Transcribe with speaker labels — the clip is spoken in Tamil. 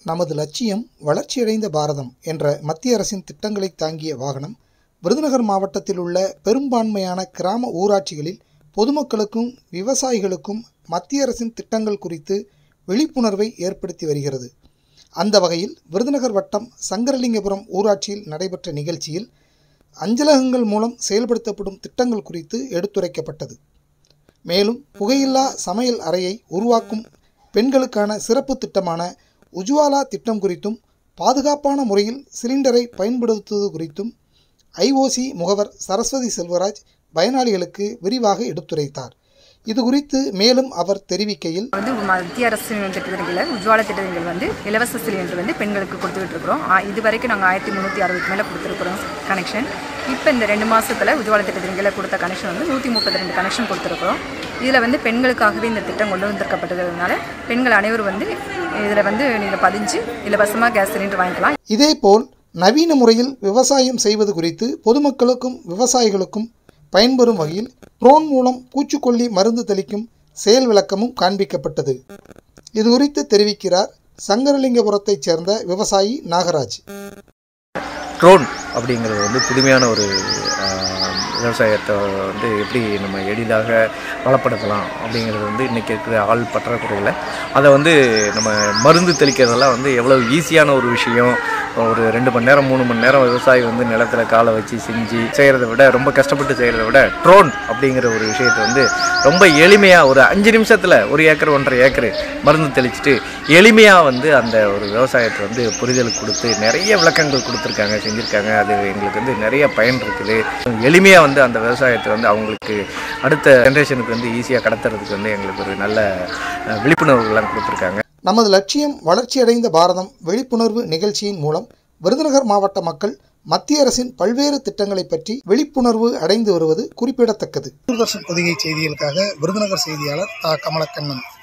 Speaker 1: நமது லட்சியம் வளர்ச்சியடைந்த பாரதம் என்ற மத்திய அரசின் திட்டங்களை தாங்கிய வாகனம் விருதுநகர் மாவட்டத்தில் உள்ள பெரும்பான்மையான கிராம ஊராட்சிகளில் பொதுமக்களுக்கும் விவசாயிகளுக்கும் மத்திய அரசின் திட்டங்கள் குறித்து விழிப்புணர்வை ஏற்படுத்தி வருகிறது அந்த வகையில் விருதுநகர் வட்டம் சங்கரலிங்கபுரம் ஊராட்சியில் நடைபெற்ற நிகழ்ச்சியில் அஞ்சலகங்கள் மூலம் செயல்படுத்தப்படும் திட்டங்கள் குறித்து எடுத்துரைக்கப்பட்டது மேலும் புகையில்லா சமையல் அறையை உருவாக்கும் பெண்களுக்கான சிறப்பு திட்டமான உஜ்வாலா திட்டம் குறித்தும் பாதுகாப்பான முறையில் சிலிண்டரை பயன்படுத்துவது குறித்தும் ஐஓசி முகவர் சரஸ்வதி செல்வராஜ் பயனாளிகளுக்கு விரிவாக எடுத்துரைத்தார் இது குறித்து மேலும் அவர் தெரிவிக்கையில்
Speaker 2: வந்து மத்திய அரசின் திட்டத்தின் கீழே உஜ்வாலா திட்டத்தின் வந்து இலவச சிலிண்டர் வந்து பெண்களுக்கு கொடுத்துக்கிட்டு இருக்கிறோம் ஆ, இது வரைக்கும் நாங்கள் ஆயிரத்தி முந்நூற்றி அறுபதுக்கு மேலே கொடுத்துருக்குறோம் கனெக்ஷன் இப்போ இந்த ரெண்டு மாதத்தில் உஜ்வாலா திட்டத்தின் கீழே கொடுத்த கனெக்ஷன் வந்து நூற்றி முப்பத்தி ரெண்டு கனெக்ஷன் கொடுத்துருக்குறோம் இதில் வந்து பெண்களுக்காகவே இந்த திட்டம் கொண்டு வந்திருக்கப்பட்டதுனால பெண்கள் அனைவரும் வந்து இதில் வந்து நீங்கள் பதிஞ்சு இலவசமாக கேஸ் சிலிண்டர் வாங்கிக்கலாம்
Speaker 1: இதேபோல் நவீன முறையில் விவசாயம் செய்வது குறித்து பொதுமக்களுக்கும் விவசாயிகளுக்கும் பயன்பெறும் வகையில் ட்ரோன் மூலம் பூச்சிக்கொல்லி மருந்து தெளிக்கும் செயல் விளக்கமும் காண்பிக்கப்பட்டது இது குறித்து தெரிவிக்கிறார் சங்கரலிங்கபுரத்தைச் சேர்ந்த விவசாயி நாகராஜ்
Speaker 3: ட்ரோன் அப்படிங்கிறது வந்து புதுமையான ஒரு ஆஹ், விவசாயத்தை வந்து எப்படி நம்ம எளிதாக வளப்படுத்தலாம் அப்படிங்கிறது வந்து இன்றைக்கி இருக்கிற ஆள் பற்றாக்குறையில் அதை வந்து நம்ம மருந்து தெளிக்கிறதெல்லாம் வந்து எவ்வளோ ஈஸியான ஒரு விஷயம் ஒரு ரெண்டு மணி நேரம் மூணு மணி நேரம் விவசாயி வந்து நிலத்தில் காலை வச்சு செஞ்சு செய்கிறத விட ரொம்ப கஷ்டப்பட்டு செய்கிறத விட ட்ரோன் அப்படிங்கிற ஒரு விஷயத்தை வந்து ரொம்ப எளிமையாக ஒரு அஞ்சு நிமிஷத்தில் ஒரு ஏக்கர் ஒன்றரை ஏக்கர் மருந்து தெளிச்சுட்டு எளிமையாக வந்து அந்த ஒரு விவசாயத்தை வந்து புரிதல் கொடுத்து நிறைய விளக்கங்கள் கொடுத்துருக்காங்க செஞ்சுருக்காங்க அது எங்களுக்கு வந்து நிறைய பயன் இருக்குது எளிமையாக வந்து அந்த விவசாயத்தை வந்து அவங்களுக்கு அடுத்த ஜென்ரேஷனுக்கு வந்து ஈஸியாக கடத்துறதுக்கு வந்து எங்களுக்கு ஒரு நல்ல அஹ், விழிப்புணர்வுகள்லாம் கொடுத்துருக்காங்க
Speaker 1: நமது லட்சியம் வளர்ச்சியடைந்த பாரதம் விழிப்புணர்வு நிகழ்ச்சியின் மூலம் விருதுநகர் மாவட்ட மக்கள் மத்திய அரசின் பல்வேறு திட்டங்களை பற்றி விழிப்புணர்வு அடைந்து வருவது குறிப்பிடத்தக்கது தூர்தர்ஷன் பொதிகை செய்திகளுக்காக விருதுநகர் செய்தியாளர் தா கமலக்கண்ணன்